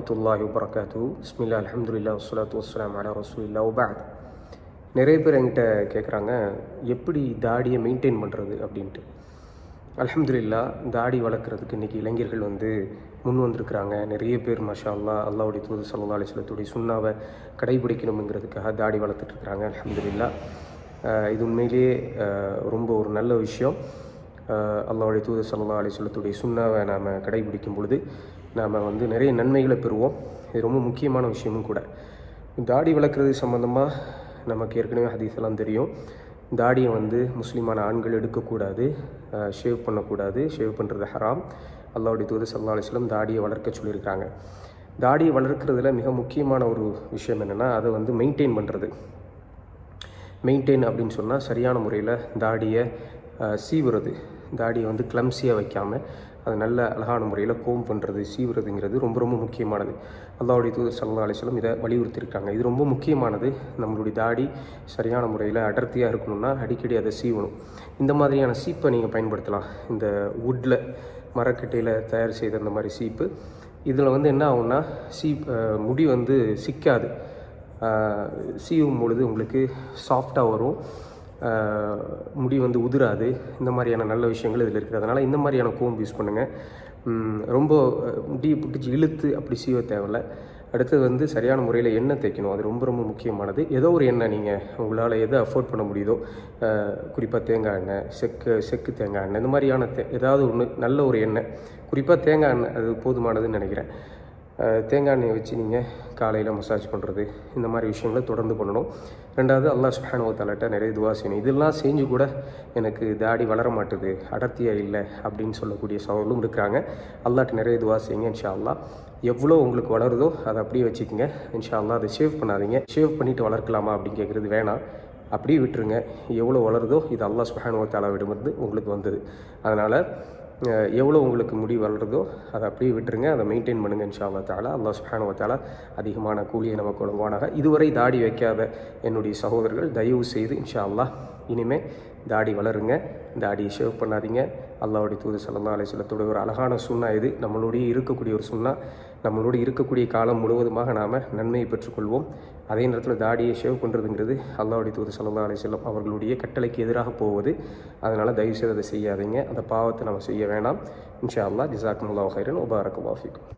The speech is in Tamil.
வரஹமத்துல்லாஹி வபரகாத்து பிஸ்மில்லா அல்ஹம்துலில்லா வஸ்ஸலாத்து வஸ்ஸலாம் அலா ரசூலில்லா வபாத் நிறைய பேர் என்கிட்ட கேட்குறாங்க எப்படி தாடியை மெயின்டைன் பண்ணுறது அப்படின்ட்டு அல்ஹம்துலில்லா தாடி வளர்க்குறதுக்கு இன்றைக்கி இளைஞர்கள் வந்து முன் வந்திருக்கிறாங்க நிறைய பேர் மஷா அல்லா அல்லாவுடைய தூது சல்லா அலிஸ்லத்துடைய சுண்ணாவை கடைபிடிக்கணுங்கிறதுக்காக தாடி வளர்த்துட்ருக்குறாங்க அல்ஹம்துலில்லா அஹ் இது உண்மையிலேயே அஹ் ரொம்ப ஒரு நல்ல விஷயம் அஹ் அல்லாஹ்வுடைய தூது சல்லா அலிஸ்லத்துடைய சுண்ணாவை நாம் கடைபிடிக்கும் பொழுது நாம் வந்து நிறைய நன்மைகளை பெறுவோம் இது ரொம்ப முக்கியமான விஷயமும் கூட தாடி வளர்க்குறது சம்மந்தமாக நமக்கு ஏற்கனவே ஹதீஸ் எல்லாம் தெரியும் தாடியை வந்து முஸ்லீமான ஆண்கள் எடுக்கக்கூடாது ஷேவ் பண்ணக்கூடாது ஷேவ் பண்ணுறது ஹராம் அல்லாஹ்வுடைய தூது சல்லா அலிஸ்லம் தாடியை வளர்க்க சொல்லியிருக்காங்க தாடியை வளர்க்குறதுல மிக முக்கியமான ஒரு விஷயம் என்னென்னா அதை வந்து மெயின்டைன் பண்ணுறது மெயின்டைன் அப்படின்னு சொன்னால் சரியான முறையில் தாடியை அஹ், சீவுறது தாடியை வந்து கிளம்சியாக வைக்காமல் அது நல்ல அழகான முறையில் கோம் பண்ணுறது சீவுறதுங்கிறது ரொம்ப ரொம்ப முக்கியமானது அல்லாஹ்வுடைய தூதர் சல்லா அலிஸ்லம் இதை வலியுறுத்தியிருக்காங்க இது ரொம்ப முக்கியமானது நம்மளுடைய தாடி சரியான முறையில் அடர்த்தியாக இருக்கணும்னா அடிக்கடி அதை சீவணும் இந்த மாதிரியான சீப்பை நீங்கள் பயன்படுத்தலாம் இந்த வுட்டில் மரக்கட்டையில் தயார் செய்த அந்த மாதிரி சீப்பு இதில் வந்து என்ன ஆகும்னா சீப் அஹ், முடி வந்து சிக்காது ஆஹ் சீவும் பொழுது உங்களுக்கு சாஃப்டாக வரும் ஆஹ் முடி வந்து உதிராது இந்த மாதிரியான நல்ல விஷயங்கள் இதில் இருக்குது அதனால் இந்த மாதிரியான கோம்பு யூஸ் பண்ணுங்கள் உம் ரொம்ப அஹ், முடியை பிடிச்சி இழுத்து அப்படி சீவ தேவையில்ல அடுத்தது வந்து சரியான முறையில் எண்ணெய் தேய்க்கணும் அது ரொம்ப ரொம்ப முக்கியமானது ஏதோ ஒரு எண்ணெய் நீங்கள் உங்களால் எதை அஃபோர்ட் பண்ண முடியுதோ குறிப்பாக தேங்காய் எண்ணெய் செக்கு செக்கு தேங்காய் எண்ணெய் இந்த மாதிரியான தே ஏதாவது ஒன்று நல்ல ஒரு எண்ணெய் குறிப்பாக தேங்காய் எண்ணெய் அது போதுமானதுன்னு நினைக்கிறேன் அஹ் தேங்காய் எண்ணெயை வச்சு நீங்கள் காலையில் மசாஜ் பண்ணுறது இந்த மாதிரி விஷயங்களை தொடர்ந்து பண்ணணும் ரெண்டாவது அல்லாஹ் சுஹானு தாலாட்ட நிறைய துவா செய்யணும் இதெல்லாம் செஞ்சு கூட எனக்கு தாடி வளர மாட்டுது அடர்த்தியாக இல்லை அப்படின்னு சொல்லக்கூடிய சவாலும் இருக்கிறாங்க அல்லாட்ட நிறைய துவா செய்யுங்க இன்ஷா அல்லாஹ் எவ்வளோ உங்களுக்கு வளருதோ அதை அப்படியே வச்சுக்கோங்க இன்ஷா அல்லாஹ் அதை ஷேவ் பண்ணாதீங்க ஷேவ் பண்ணிவிட்டு வளர்க்கலாமா அப்படின்னு கேட்குறது வேணாம் அப்படியே விட்டுருங்க எவ்வளோ வளருதோ இது அல்லாஹ் சுஹானு தாலாவிடமிருந்து உங்களுக்கு வந்தது அதனால் அஹ் எவ்வளோ உங்களுக்கு முடி வளருதோ அதை அப்படியே விட்டுருங்க அதை மெயின்டைன் பண்ணுங்க இன்ஷா அல்லா தாலா அல்லாஹ் சுஹானு தாலா அதிகமான கூலியை நமக்கு வழங்குவானாக இதுவரை தாடி வைக்காத என்னுடைய சகோதரர்கள் தயவு செய்து இன்ஷா அல்லாஹ் இனிமே தாடி வளருங்க தாடியை ஷேவ் பண்ணாதீங்க அல்லாஹ்வுடைய தூது சல்லா அலிஸ்லத்தோட ஒரு அழகான சுண்ணா இது நம்மளுடைய இருக்கக்கூடிய ஒரு சுண்ணா நம்மளோட இருக்கக்கூடிய காலம் முழுவதுமாக நாம் நன்மையை பெற்றுக்கொள்வோம் அதே நேரத்தில் தாடியை ஷேவ் பண்ணுறதுங்கிறது அல்லாஹ்வுடைய தூது சல்லா அலிஸ்லம் அவர்களுடைய கட்டளைக்கு எதிராக போவது அதனால் தயவு செய்து அதை செய்யாதீங்க அந்த பாவத்தை நம்ம செய்ய வேண்டாம் இன்ஷா அல்லாஹ் ஜிசாக்கும் அல்லாஹ் ஹைரன் உபாரக் வாஃபிக்கும்